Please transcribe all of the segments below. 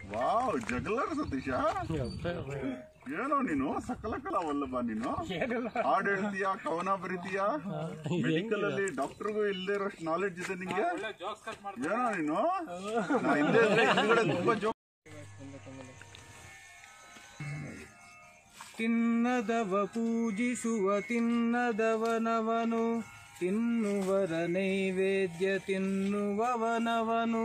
Wow ಜಗಳರ Satish ಏನೋ ನೀನು ಸಕಲ ಕಲಾ ವಲ್ಲಭ ನೀನು ಹಾಡ್ ಹೇಳ್ತೀಯ ಕವನ ಬರೀತೀಯ ಮೆಡಿಕಲ್ ಅಲ್ಲಿ ಡಾಕ್ಟರ್ಗೂ ಇಲ್ಲದೆ ಇರೋಷ್ಟು ನಾಲೆಡ್ಜ್ ಇದೆ ನಿಂಗೆ ಏನೋ ನೀನು ನಾ ಇಲ್ಲೇ ಇದ್ರೆ ಹಿಂದ್ಗಡೆ ತುಂಬಾ ಜೋಕ್ ತಿನ್ನದವ ಪೂಜಿಸುವ ತಿನ್ನದವನವನು ತಿನ್ನುವರ ನೈವೇದ್ಯ ತಿನ್ನುವವನವನು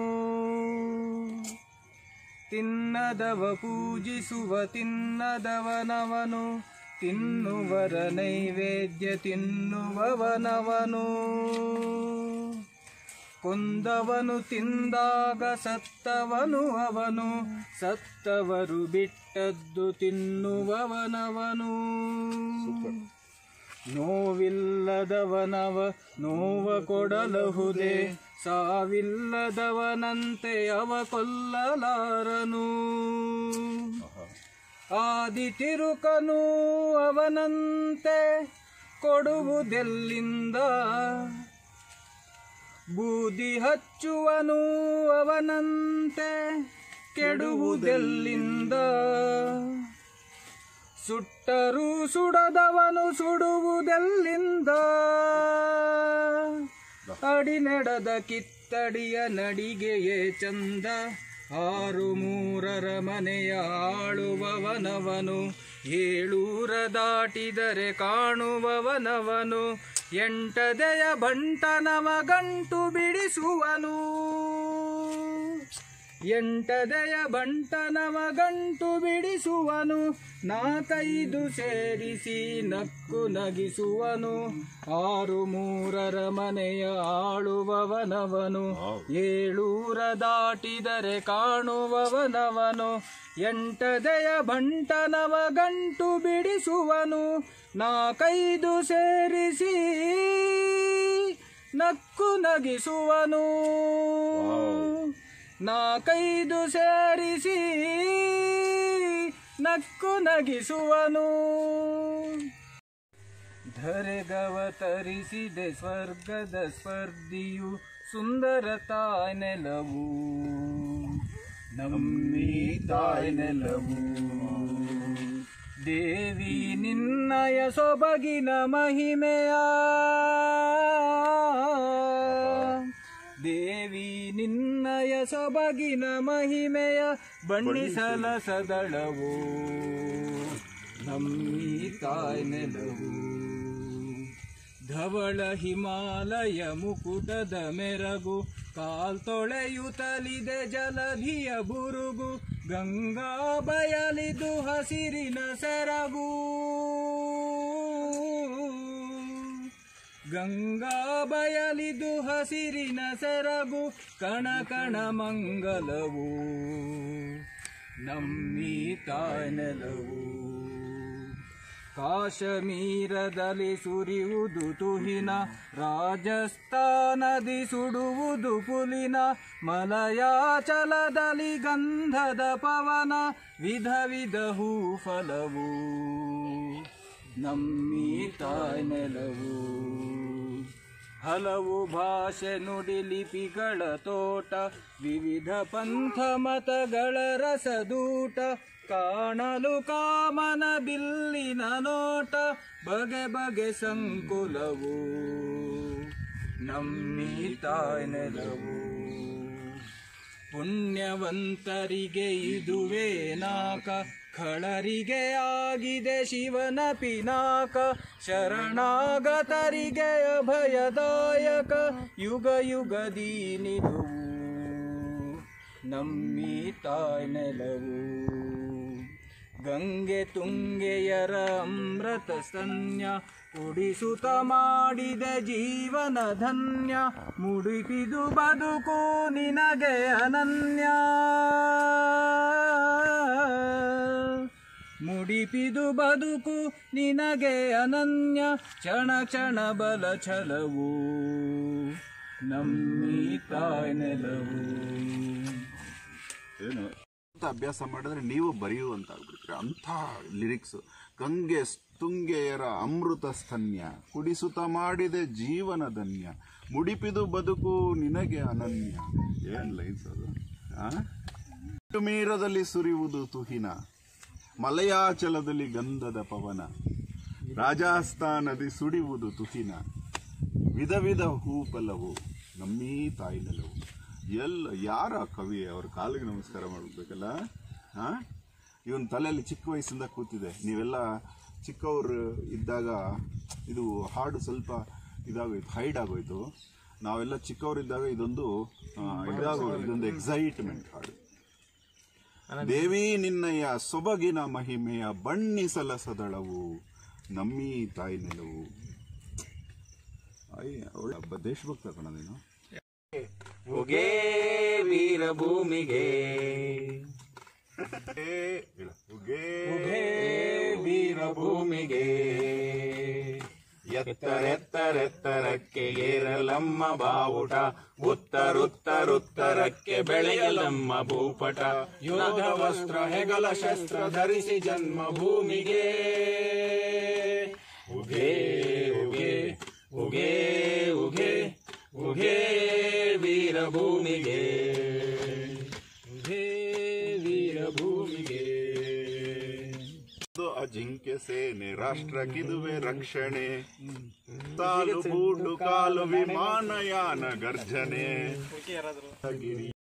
ತಿನ್ನದವ ಪೂಜಿಸುವ ತಿನ್ನದವನವನು ತಿನ್ನುವರ ನೈವೇದ್ಯ ತಿನ್ನುವವನವನು ಕೊಂದವನು ತಿಂದಾಗ ಸತ್ತವನು ಅವನು ಸತ್ತವರು ಬಿಟ್ಟದ್ದು ತಿನ್ನುವವನವನು ನೋವಿಲ್ಲದವನವ ನೋವ ಕೊಡಲಹುದೆ ಸಾವಿಲ್ಲದವನಂತೆ ಅವ ಕೊಲ್ಲಲಾರನು ಆದಿ ತಿರುಕನು ಅವನಂತೆ ಕೊಡುವುದೆಲ್ಲಿಂದ ಬೂದಿ ಹಚ್ಚುವನು ಅವನಂತೆ ಕೆಡುವುದೆಲ್ಲಿಂದ ಸುಟ್ಟರೂ ಸುಡದವನು ಸುಡುವುದೆಲ್ಲಿಂದ ಅಡಿ ನಡೆದ ಕಿತ್ತಡಿಯ ನಡಿಗೆಯೇ ಚಂದ ಆರು ಮೂರರ ಮನೆಯ ಆಳುವವನವನು ಏಳೂರ ದಾಟಿದರೆ ಕಾಣುವವನವನು ಎಂಟದೆಯ ಬಂಟನವ ಗಂಟು ಬಿಡಿಸುವನು ಎಂಟದೆಯ ಬಂಟನವ ಗಂಟು ಬಿಡಿಸುವನು ನಾಲ್ಕೈದು ಸೇರಿಸಿ ನಕ್ಕು ನಗಿಸುವನು ಆರು ಮೂರರ ಮನೆಯ ಆಳುವವನವನು ಏಳೂರ ದಾಟಿದರೆ ಕಾಣುವವನವನು ಎಂಟದೆಯ ಬಂಟನವ ಗಂಟು ಬಿಡಿಸುವನು ನಾಲ್ಕೈದು ಸೇರಿಸಿ ನಕ್ಕು ನಗಿಸುವನು ನಾಲ್ಕೈದು ಸೇರಿಸಿ ನಕ್ಕು ನಗಿಸುವನು ಧರೆಗವತರಿಸಿದೆ ಸ್ವರ್ಗದ ಸ್ಪರ್ಧಿಯು ಸುಂದರ ತಾಯ್ ನೆಲವು ನಮ್ಮಿ ತಾಯ್ ನೆಲವು ದೇವಿ ನಿನ್ನಯ ಸೊಬಗಿನ ಮಹಿಮೆಯ ದೇವಿ ನಿನ್ನಯ ಸೊಬಗಿನ ಮಹಿಮೆಯ ಬಣ್ಣಿಸಲ ಸದಳವು ನಮ್ಮಿ ತಾಯ್ ನೆಲವು ಧವಳ ಹಿಮಾಲಯ ಮುಕುಟದ ಮೆರಗು ಕಾಲ್ತೊಳೆಯುತ್ತಲಿದೆ ಜಲಧಿಯ ಬುರುಗು ಗಂಗಾ ಬಯಲಿದು ಹಸಿರಿನ ಸೆರಗು ಗಂಗಾ ಬಯಲಿದು ಹಸಿರಿನ ಸೆರಗು ಕಣ ಕಣ ಮಂಗಲವು ನಮ್ಮಿ ತಾಯ್ನೆಲವು ಕಾಶ್ಮೀರದಲ್ಲಿ ಸುರಿಯುವುದು ತುಹಿನ ರಾಜಸ್ಥಾನದಿ ಸುಡುವುದು ಪುಲಿನ ಮಲಯಾಚಲದಲ್ಲಿ ಗಂಧದ ಪವನ ವಿಧ ವಿಧ ಹೂ ಫಲವು ನಮ್ಮಿ ತಾಯ್ನೆಲವು ಹಲವು ಭಾಷೆ ನುಡಿ ಲಿಪಿಗಳ ತೋಟ ವಿವಿಧ ಪಂಥ ಮತಗಳ ರಸದೂಟ ಕಾಣಲು ಕಾಮನ ಬಿಲ್ಲಿನ ನೋಟ ಬಗೆ ಬಗೆ ಸಂಕುಲವು ನಮ್ಮಿ ತಾಯ್ನೆಲವು ಪುಣ್ಯವಂತರಿಗೆ ಇದುವೇ ನಾಕ ಖಳರಿಗೆ ಆಗಿದೆ ಶಿವನ ಪಿನಾಕ ಶರಣಾಗತರಿಗೆ ಅಭಯದಾಯಕ ಯುಗ ಯುಗದಿ ನಿಲುವು ನಮ್ಮಿ ತಾಯ್ನೆಲವು ಗಂಗೆ ತುಂಗೆಯರ ಅಮೃತ ಸ್ತನ್ಯ ಉಡಿಸುತ್ತ ಮಾಡಿದ ಜೀವನ ಧನ್ಯ ಮುಡಿಪಿದು ಬದುಕು ನಿನಗೆ ಅನನ್ಯ ಮುಡಿಪಿದು ಬದುಕು ನಿನಗೆ ಅನನ್ಯ ಕ್ಷಣ ಕ್ಷಣ ಬಲ ಛಲವು ನಮ್ಮಿ ತಾಯ್ನೆಲವು ಏನು ಅಂತ ಅಭ್ಯಾಸ ಮಾಡಿದ್ರೆ ನೀವು ಬರೆಯುವಂತ ಆಗ್ಬಿಡ್ತೀರಿ ಅಂಥ ಲಿರಿಕ್ಸ್ ಗಂಗೆ ತುಂಗೆಯರ ಅಮೃತ ಸ್ತನ್ಯ ಕುಡಿಸುತ್ತ ಮಾಡಿದೆ ಜೀವನ ಧನ್ಯ ಮುಡಿಪಿದು ಬದುಕು ನಿನಗೆ ಅನನ್ಯ ಏನ್ ಲೈನ್ಸ್ ಅದು ಆ ಕಾಶ್ಮೀರದಲ್ಲಿ ಸುರಿಯುವುದು ತುಹಿನ ಮಲಯಾಚಲದಲ್ಲಿ ಗಂಧದ ಪವನ ರಾಜಸ್ಥಾನದಿ ಸುಡಿಯುವುದು ತುಹಿನ ವಿಧ ವಿಧ ಹೂಫಲವು ನಮ್ಮೀ ತಾಯಿ ನೆಲವು ಎಲ್ಲ ಯಾರ ಕವಿ ಅವ್ರ ಕಾಲಿಗೆ ನಮಸ್ಕಾರ ಮಾಡಬೇಕಲ್ಲ ಹಾ ಇವನ್ ತಲೆಯಲ್ಲಿ ಚಿಕ್ಕ ವಯಸ್ಸಿಂದ ಕೂತಿದೆ ನೀವೆಲ್ಲ ಚಿಕ್ಕವರು ಇದ್ದಾಗ ಇದು ಹಾಡು ಸ್ವಲ್ಪ ಇದಾಗೋಯ್ತು ಹೈಡ್ ಆಗೋಯ್ತು ನಾವೆಲ್ಲ ಚಿಕ್ಕವರಿದ್ದಾಗ ಇದೊಂದು ಆ, ಇದಾಗೋಯ್ತು ಇದೊಂದು ಎಕ್ಸೈಟ್ಮೆಂಟ್ ಹಾಡು ದೇವಿ ನಿನ್ನಯ ಸೊಬಗಿನ ಮಹಿಮೆಯ ಬಣ್ಣಿಸಲ ಸದಳವು ನಮ್ಮೀ ತಾಯಿ ನೆಲವು ಅಯ್ಯ, ಒಳ್ಳೆ ಒಬ್ಬ ದೇಶಭಕ್ತ ಕಣ ನೀನು ಉಗೇ ವೀರಭೂಮಿಗೆ ಏ, ಹೇಳು. ಉಗೇ ಉಗೇ ವೀರಭೂಮಿಗೆ ಎತ್ತರೆತ್ತರೆತ್ತರಕ್ಕೆ ಏರಲಮ್ಮ ಬಾವುಟ ಉತ್ತರುತ್ತರುತ್ತರಕ್ಕೆ ಬೆಳೆಯಲಮ್ಮ ಭೂಪಟ ಯೋಧ ವಸ್ತ್ರ ಹೆಗಲ ಶಸ್ತ್ರ ಧರಿಸಿ ಜನ್ಮಭೂಮಿಗೆ ಉಗೇ ಉಗೇ ಉಗೇ ಉಗೇ ಉಗೇ ವೀರಭೂಮಿಗೆ ಉಗೇ ವೀರಭೂಮಿಗೆ ಇದು ಅಜಿಂಕ್ಯ ಸೇನೆ ರಾಷ್ಟ್ರಕ್ಕಿದುವೆ ರಕ್ಷಣೆ ತಾಲು ಬೂಟು ಕಾಲು ವಿಮಾನಯಾನ ಗರ್ಜನೆ ಗಿರಿ